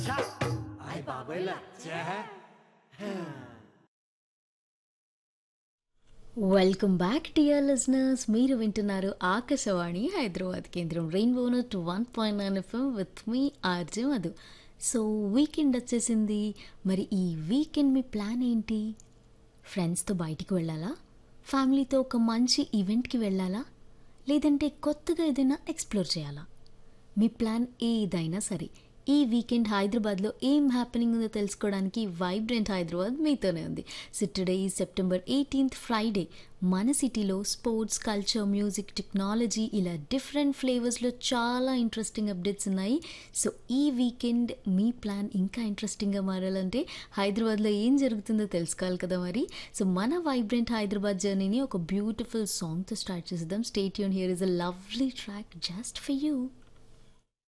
అయ్ బాబాయ్ లచ్చా వెల్కమ్ బ్యాక్ డియర్ లిజనర్స్ మీరు వింటున్నారు ఆకాశవాణి హైదరాబాద్ కేంద్రం రెయిన్బో నట్ one point nine FM with మీ ఆర్జే మధు సో వీకెండ్ వచ్చేసింది మరి ఈ వీకెండ్ మీ ప్లాన్ ఏంటి ఫ్రెండ్స్తో బయటికి వెళ్ళాలా ఫ్యామిలీతో ఒక మంచి ఈవెంట్కి వెళ్ళాలా లేదంటే కొత్తగా ఏదైనా ఎక్స్ప్లోర్ చేయాలా మీ ప్లాన్ ఏదైనా సరే ఈ వీకెండ్ హైదరాబాద్లో ఏం హ్యాపెనింగ్ ఉందో తెలుసుకోవడానికి వైబ్రెంట్ హైదరాబాద్ మీతోనే ఉంది సో టుడే ఈ సెప్టెంబర్ ఎయిటీన్త్ ఫ్రైడే మన సిటీలో స్పోర్ట్స్ కల్చర్ మ్యూజిక్ టెక్నాలజీ ఇలా డిఫరెంట్ ఫ్లేవర్స్లో చాలా ఇంట్రెస్టింగ్ అప్డేట్స్ ఉన్నాయి సో ఈ వీకెండ్ మీ ప్లాన్ ఇంకా ఇంట్రెస్టింగ్గా మారాలంటే హైదరాబాద్లో ఏం జరుగుతుందో తెలుసుకోవాలి కదా మరి సో మన వైబ్రెంట్ హైదరాబాద్ జర్నీని ఒక బ్యూటిఫుల్ సాంగ్తో స్టార్ట్ చేద్దాం స్టేట్ యూన్ here is a lovely track just for you